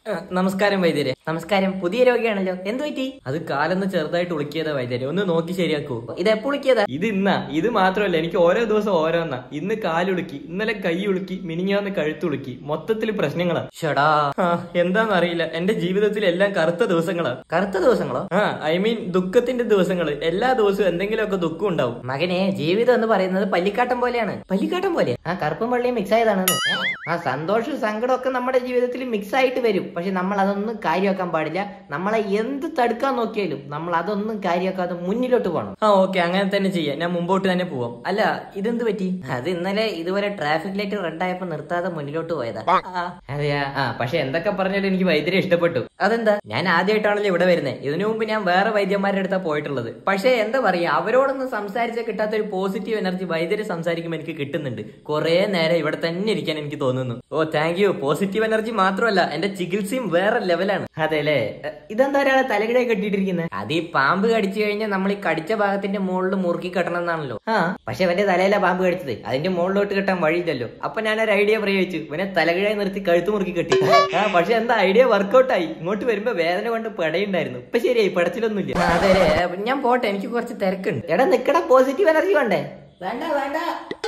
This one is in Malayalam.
ആ, നമസ്കാരം വൈദ്യരെ നമസ്കാരം പുതിയ രോഗിയാണല്ലോ എന്ത് പറ്റി അത് കാലൊന്ന് ചെറുതായിട്ട് ഉളുക്കിയതാ വൈദ്യരെ ഒന്ന് നോക്കി ശരിയാക്കൂ ഇത് എപ്പോ ഉളുക്കിയതാ ഇത് ഇന്നാ ഇത് മാത്രമല്ല എനിക്ക് ഓരോ ദിവസം ഓരോന്നാ ഇന്ന് കാലുളുക്കി ഇന്നലെ കൈ ഉളുക്കി മിനിഞ്ഞാന്ന് കഴുത്തുളുക്കി മൊത്തത്തിൽ പ്രശ്നങ്ങളാ ഷടാ എന്താന്ന് അറിയില്ല എന്റെ ജീവിതത്തിൽ എല്ലാം കറുത്ത ദിവസങ്ങളാ കറുത്ത ദിവസങ്ങളോ ആ ഐ മീൻ ദുഃഖത്തിന്റെ ദിവസങ്ങള് എല്ലാ ദിവസവും എന്തെങ്കിലുമൊക്കെ ദുഃഖം ഉണ്ടാവും മകനെ ജീവിതം എന്ന് പറയുന്നത് പല്ലിക്കാട്ടം പോലെയാണ് പല്ലിക്കാട്ടം പോലെ ആ കറുപ്പും വെള്ളയും മിക്സ് ആയതാണെന്ന് ആ സന്തോഷവും സങ്കടമൊക്കെ നമ്മുടെ ജീവിതത്തിൽ മിക്സ് ആയിട്ട് വരും പക്ഷെ നമ്മൾ അതൊന്നും കാര്യമാക്കാൻ പാടില്ല നമ്മളെ എന്ത് തടുക്കാൻ നോക്കിയാലും നമ്മൾ അതൊന്നും കാര്യമാക്കാതെ മുന്നിലോട്ട് പോകണം ആ ഓക്കെ അങ്ങനെ തന്നെ ചെയ്യാം ഞാൻ മുമ്പോട്ട് തന്നെ പോവാം അല്ല ഇതെന്ത് പറ്റി അത് ഇന്നലെ ഇതുപോലെ ട്രാഫിക് ലൈറ്റ് റെഡ് ആയപ്പോ നിർത്താതെ മുന്നിലോട്ട് പോയതാ അതെയാ ആ പക്ഷെ എന്തൊക്കെ പറഞ്ഞാലും എനിക്ക് വൈദ്യരെ ഇഷ്ടപ്പെട്ടു അതെന്താ ഞാൻ ആദ്യമായിട്ടാണല്ലോ ഇവിടെ വരുന്നത് ഇതിനു മുമ്പ് ഞാൻ വേറെ വൈദ്യന്മാരുടെ അടുത്താ പോയിട്ടുള്ളത് പക്ഷെ എന്താ പറയാ അവരോടൊന്നും സംസാരിച്ചാൽ കിട്ടാത്ത ഒരു പോസിറ്റീവ് എനർജി വൈദ്യര് സംസാരിക്കുമ്പോൾ എനിക്ക് കിട്ടുന്നുണ്ട് കുറെ നേരം ഇവിടെ തന്നെ ഇരിക്കാൻ എനിക്ക് തോന്നുന്നു ഓ താങ്ക് യു പോസിറ്റീവ് എനർജി മാത്രമല്ല എന്റെ ചികിത്സയും വേറെ ലെവലാണ് അതെ അല്ലേ ഇതെന്താ ഒരാളെ തലകിടെ കെട്ടിയിട്ടിരിക്കുന്നത് അത് ഈ പാമ്പ് കടിച്ചു കഴിഞ്ഞാൽ നമ്മൾ ഈ കടിച്ച ഭാഗത്തിന്റെ മുകളിൽ മുറുക്കി കെട്ടണം എന്നാണല്ലോ ആ പക്ഷെ അവന്റെ തലയിലെ പാമ്പ് കടിച്ചത് അതിന്റെ മുകളിലോട്ട് കെട്ടാൻ വഴിയില്ലല്ലോ അപ്പൊ ഞാൻ ഒരു ഐഡിയ പ്രയോഗിച്ചു ഇവനെ തലകിഴ നിർത്തി കഴുത്ത് മുറുക്കി കെട്ടി ആ പക്ഷെ എന്താ ഐഡിയ വർക്കൗട്ട് ആയി ഇങ്ങോട്ട് വരുമ്പോ വേദന കൊണ്ട് പെടയുണ്ടായിരുന്നു ഇപ്പൊ ശരിയായി പടച്ചിലൊന്നുമില്ല അതെ ഞാൻ പോട്ടെ എനിക്ക് കുറച്ച് തിരക്കുണ്ട് എടാ നിക്കട പോസിറ്റീവ് എനർജി വേണ്ടേ വേണ്ട വേണ്ട